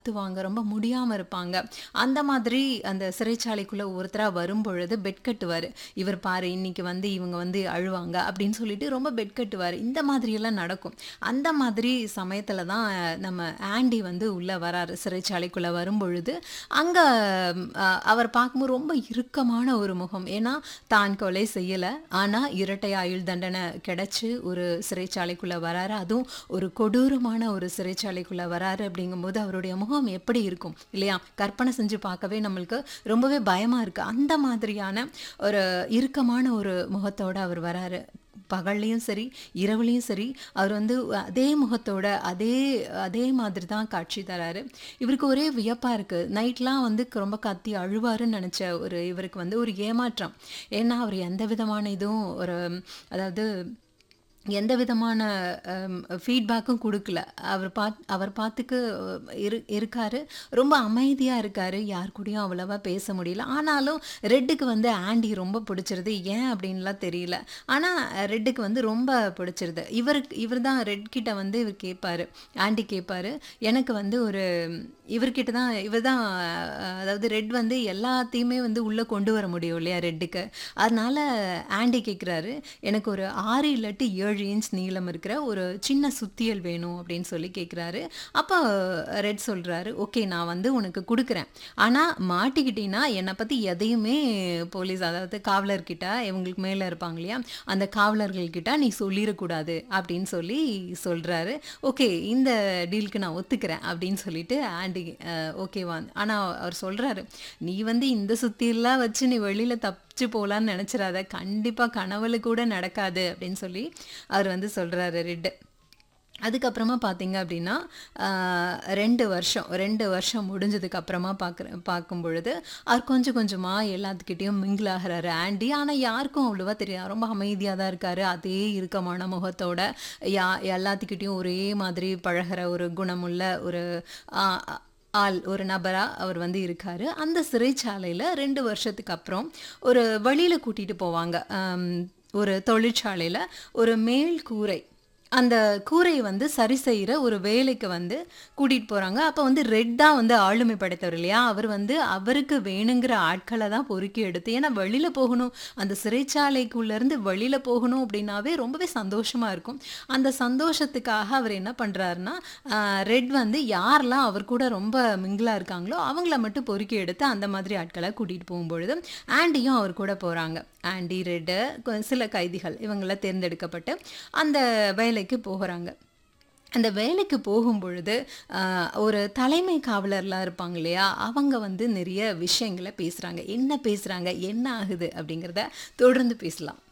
துவாங்க ரொம்ப முடியாம இருப்பாங்க. அந்த மாதிரி அந்த சிறைச்சாலைக்குள்ள ஒருத்தரா வரும்பொழுது பெட் கட்டுவாரு. இவர் பாரு இன்னைக்கு வந்து இவங்க வந்து அழுவாங்க அப்படின்னு சொல்லிட்டு ரொம்ப பெட் கட்டுவாரு. இந்த மாதிரியெல்லாம் நடக்கும். அந்த மாதிரி சமயத்துல தான் நம்ம ஆண்டி வந்து உள்ள வராரு. சிறைச்சாலைக்குள்ள வரும்பொழுது, அங்க அ அவர் பார்க்கும்போது ரொம்ப இறுக்கமான ஒரு முகம். ஏன்னா, தான் கொலை செய்யல. ஆனா இரட்டை ஆயுள் தண்டனை கிடைச்சு ஒரு சிறைச்சாலைக்குள்ள வராரு. அதுவும் ஒரு கொடூரமான ஒரு சிறைச்சாலைக்குள்ள வராரு அப்படிங்கும்போது, அவருடைய முகம் எப்படி இருக்கும் இல்லையா? கற்பனை செஞ்சு பார்க்கவே நம்மளுக்கு ரொம்பவே பயமா இருக்கு. அந்த மாதிரியான ஒரு இறுக்கமான ஒரு முகத்தோட அவர் வராரு. பகல்லேயும் சரி, இரவுலயும் சரி, அவர் வந்து அதே முகத்தோட, அதே அதே மாதிரி தான் காட்சி தராரு. இவருக்கு ஒரே வியப்பா இருக்கு. நைட்லாம் வந்து ரொம்ப கத்தி அழுவாருன்னு நெனச்ச ஒரு இவருக்கு வந்து ஒரு ஏமாற்றம். ஏன்னா, அவர் எந்த விதமான இதுவும் ஒரு அதாவது எந்த விதமான அம் ஃபீட்பேக்கும் குடுக்கல. அவர் பாத் அவர் பாட்டுக்கு இரு இருக்காரு. ரொம்ப அமைதியா இருக்காரு. யார் கூடயும் அவ்வளவா பேச முடியல. ஆனாலும் ரெட்டுக்கு வந்து ஆண்டி ரொம்ப பிடிச்சிருது. ஏன் அப்படின்லாம் தெரியல. ஆனா, ரெட்டுக்கு வந்து ரொம்ப பிடிச்சிருது. இவருக்கு இவர் தான் ரெட் கிட்ட வந்து இவர் கேட்பாரு. ஆண்டி கேட்பாரு. எனக்கு வந்து ஒரு இவர்கிட்ட தான் இவர் தான் அதாவது ரெட் வந்து எல்லாத்தையுமே வந்து உள்ள கொண்டு வர முடியும் இல்லையா ரெட்டுக்கு. அதனால ஆண்டி கேட்குறாரு. எனக்கு ஒரு 6 இல்லாட்டி 7 இன்ச் நீளம் இருக்கிற ஒரு சின்ன சுத்தியல் வேணும் அப்படின்னு சொல்லி கேட்குறாரு. அப்ப ரெட் சொல்றாரு. ஓகே நான் வந்து உனக்கு குடுக்குறேன். ஆனா மாட்டிக்கிட்டீன்னா என்னை பத்தி எதையுமே போலீஸ் அதாவது காவலர்கிட்ட இவங்களுக்கு மேல இருப்பாங்க இல்லையா? அந்த காவலர்கள் கிட்ட நீ சொல்லிறக்கூடாது அப்படின்னு சொல்லி சொல்றாரு. ஓகே இந்த டீலுக்கு நான் ஒத்துக்கிறேன் அப்படின்னு சொல்லிட்டு ஆண்டி அ ஓகேவா ஆனா அவர் சொல்றாரு. நீ வந்து இந்த சுத்தியல்லாம் வச்சு நீ வெளியில தப்பிச்சு போலான்னு நெனச்சிராத. கண்டிப்பா கனவுல கூட நடக்காது அப்படின்னு சொல்லி அவர் வந்து சொல்றாரு ரெட்டு. அதுக்கப்புறமா பார்த்தீங்க அப்படின்னா, ஆ 2 வருஷம் 2 வருஷம் முடிஞ்சதுக்கு அப்புறமா பார்க்குற பார்க்கும்பொழுது, அவர் கொஞ்சம் கொஞ்சமா எல்லாத்துக்கிட்டயும் மிங்கிள் ஆகுறாரு ஆண்டி. ஆனா யாருக்கும் அவ்வளவா தெரியாது. ரொம்ப அமைதியா தான் இருக்காரு. அதே இறுக்கமான முகத்தோட யா எல்லாத்துக்கிட்டயும் ஒரே மாதிரி பழகுற ஒரு குணமுள்ள ஒரு ஆ ஆள் ஒரு நபரா அவர் வந்து இருக்காரு. அந்த சிறைச்சாலையில 2 வருஷத்துக்கு அப்புறம் ஒரு வழியில கூட்டிட்டு போவாங்க. அம் ஒரு தொழிற்சாலையில ஒரு மேல் கூரை அந்த கூரைய வந்து சரி செய்ற ஒரு வேலைக்கு வந்து கூட்டிட்டு போறாங்க. அப்ப வந்து ரெட் தான் வந்து ஆளுமை படைத்தவர் இல்லையா? அவர் வந்து அவருக்கு வேணுங்கிற ஆட்கள தான் பொறுக்கி எடுத்து ஏன்னா வெளியில போகணும். அந்த சிறைச்சாலைக்குள்ளேருந்து வெளியில போகணும் அப்படின்னாவே ரொம்பவே சந்தோஷமா இருக்கும். அந்த சந்தோஷத்துக்காக அவர் என்ன பண்றாருன்னா, அ ரெட் வந்து யாரெல்லாம் அவர் கூட ரொம்ப மிங்கிளா இருக்காங்களோ, அவங்கள மட்டும் பொறுக்கி எடுத்து அந்த மாதிரி ஆட்கள கூட்டிட்டு போகும்பொழுது, ஆண்டியும் அவர் கூட போறாங்க. ஆண்டி, ரெட்டு கொ சில கைதிகள் இவங்கள தேர்ந்தெடுக்கப்பட்டு அந்த வேலைக்கு போகுறாங்க. அந்த வேலைக்கு போகும்பொழுது, அ ஒரு தலைமை காவலர்லாம் இருப்பாங்க இல்லையா? அவங்க வந்து நிறைய விஷயங்கள பேசுறாங்க. என்ன பேசுறாங்க? என்ன ஆகுது? அப்படிங்கிறத தொடர்ந்து பேசலாம்.